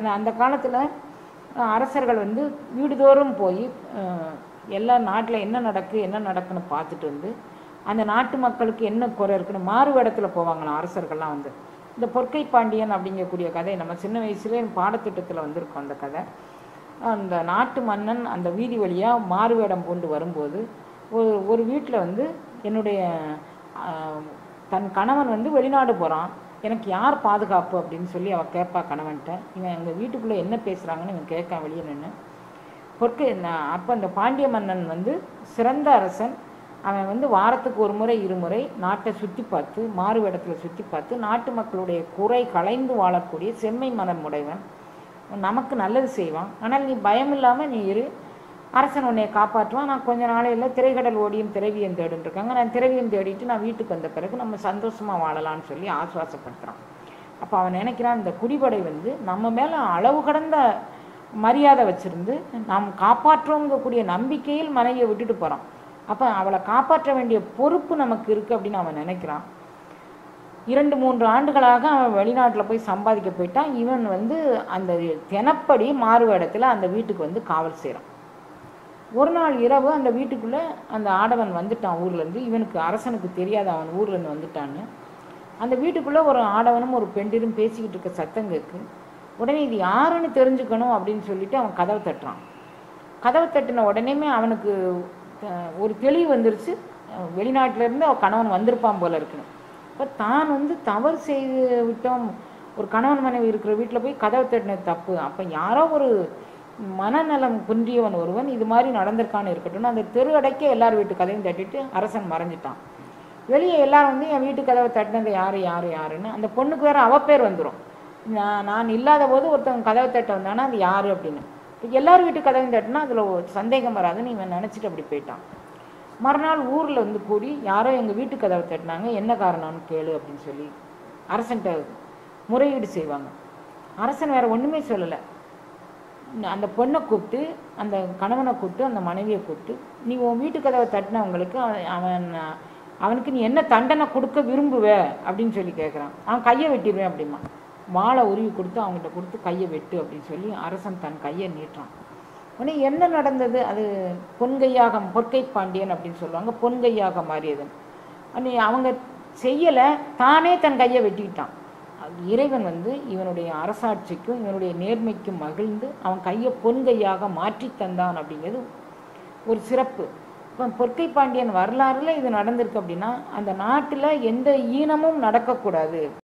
அந்த அந்த காலத்தில் அரசர்கள் வந்து வீடுதோறும் போய் அஹ், எல்லா நாட்டில் என்ன நடக்கு என்ன நடக்குன்னு பார்த்துட்டு வந்து அந்த நாட்டு மக்களுக்கு என்ன குறை இருக்குன்னு மாறு வேடத்தில் போவாங்களாம் அரசர்கள்லாம் வந்து இந்த பொற்கை பாண்டியன் அப்படிங்கக்கூடிய கதை நம்ம சின்ன வயசுலேயே பாடத்திட்டத்தில் வந்திருக்கோம் அந்த கதை அந்த நாட்டு மன்னன் அந்த வீதி வழியாக மாறு வேடம் பூண்டு வரும்போது ஒரு ஒரு வீட்டில் வந்து என்னுடைய ஆஹ், தன் கணவன் வந்து வெளிநாடு போகிறான் எனக்கு யார் பாதுகாப்பு அப்படின்னு சொல்லி அவள் கேட்பா கணவன்கிட்ட இவன் எங்கள் வீட்டுக்குள்ளே என்ன பேசுகிறாங்கன்னு இவன் கேட்கான் வெளியே நின்று பொற்கை அப்போ அந்த பாண்டிய மன்னன் வந்து சிறந்த அரசன் அவன் வந்து வாரத்துக்கு ஒரு முறை இருமுறை நாட்டை சுற்றி பார்த்து மாறு வேடத்தில் சுற்றி பார்த்து நாட்டு மக்களுடைய குறை களைந்து வாழக்கூடிய செம்மை மனம் உடையவன் நமக்கு நல்லது செய்வான் ஆனால் நீ பயம் இல்லாமல் நீ இரு அரசன் உன்னை காப்பாற்றுவான் நான் கொஞ்ச நாளையில் திரைக்கடல் ஓடியும் திரவியம் தேடுன்னு இருக்காங்க நான் திரவியம் தேடிட்டு நான் வீட்டுக்கு வந்த பிறகு நம்ம சந்தோஷமாக வாழலாம்னு சொல்லி ஆசுவாசப்படுத்துகிறான் அப்போ அவன் நினைக்கிறான் இந்த குடிபடை வந்து நம்ம மேலே அளவு கடந்த மரியாதை வச்சிருந்து நாம் காப்பாற்றுவோங்கக்கூடிய நம்பிக்கையில் மனைவியை விட்டுட்டு போகிறான் அப்போ அவளை காப்பாற்ற வேண்டிய பொறுப்பு நமக்கு இருக்குது அப்படின்னு அவன் நினைக்கிறான் இரண்டு மூன்று ஆண்டுகளாக அவன் வெளிநாட்டில் போய் சம்பாதிக்க போயிட்டான் இவன் வந்து அந்த தினப்படி மாறு வேடத்தில் அந்த வீட்டுக்கு வந்து காவல் செய்கிறான் ஒரு நாள் இரவு அந்த வீட்டுக்குள்ளே அந்த ஆடவன் வந்துட்டான் ஊர்லேருந்து இவனுக்கு அரசனுக்கு தெரியாத அவன் ஊர்லேருந்து வந்துட்டான்னு அந்த வீட்டுக்குள்ளே ஒரு ஆடவனும் ஒரு பெண்டிரும் பேசிக்கிட்டு இருக்க சத்தம் கேட்கு உடனே இது யாருன்னு தெரிஞ்சுக்கணும் அப்படின்னு சொல்லிட்டு அவன் கதவை தட்டுறான் கதவை தட்டின உடனேமே அவனுக்கு அஹ், ஒரு தெளிவு வந்துருச்சு அஹ், வெளிநாட்டுல இருந்து அவன் கணவன் வந்திருப்பான் போல இருக்குன்னு அப்போ தான் வந்து தவறு செய்து விட்டோம் ஒரு கணவன் மனைவி இருக்கிற வீட்டில் போய் கதவை தட்டினது தப்பு அப்போ யாரோ ஒரு மனநலம் குன்றியவன் ஒருவன் இது மாதிரி நடந்திருக்கான்னு இருக்கட்டும் அந்த தெரு அடைக்க எல்லார் வீட்டு கதையும் தட்டிட்டு அரசன் மறைஞ்சிட்டான் வெளியே எல்லாரும் வந்து என் வீட்டு கதவை தட்டினது யார் யார் யாருன்னு அந்த பொண்ணுக்கு வேற அவ பேர் வந்துடும் நான் நான் இல்லாத போது ஒருத்தவங்க கதவை தட்ட வந்தானா அது யார் அப்படின்னு இப்போ எல்லார் வீட்டு கதவையும் தட்டினா அதில் சந்தேகம் வராதுன்னு இவன் நினச்சிட்டு அப்படி போயிட்டான் மறுநாள் ஊரில் வந்து கூடி யாரோ எங்கள் வீட்டு கதவை தட்டினாங்க என்ன காரணம்னு கேளு அப்படின்னு சொல்லி அரசன்கிட்ட முறையீடு செய்வாங்க அரசன் வேற ஒன்றுமே சொல்லலை அந்த பொண்ணை கூப்பிட்டு அந்த கணவனை கூப்பிட்டு அந்த மனைவியை கூப்பிட்டு நீ உன் வீட்டு கதவை தட்டினவங்களுக்கு அவன் அவன் அவனுக்கு நீ என்ன தண்டனை கொடுக்க விரும்புவ அப்படின்னு சொல்லி கேட்குறான் அவன் கையை வெட்டிடுவேன் அப்படிமா வாழை உருவி கொடுத்து அவங்ககிட்ட கொடுத்து கையை வெட்டு அப்படின்னு சொல்லி அரசன் தன் கையை நீட்டுறான் உடனே என்ன நடந்தது அது பொன்கையாக பொற்கை பாண்டியன் அப்படின்னு சொல்லுவாங்க பொன்கையாக மாறியது அன்னி அவங்க செய்யலை தானே தன் கையை வெட்டிக்கிட்டான் அது இறைவன் வந்து இவனுடைய அரசாட்சிக்கும் இவனுடைய நேர்மைக்கும் மகிழ்ந்து அவன் கையை பொன்கையாக மாற்றி தந்தான் அப்படிங்கிறது ஒரு சிறப்பு இப்போ பொற்கை பாண்டியன் வரலாறுல இது நடந்திருக்கு அப்படின்னா அந்த நாட்டில் எந்த ஈனமும் நடக்கக்கூடாது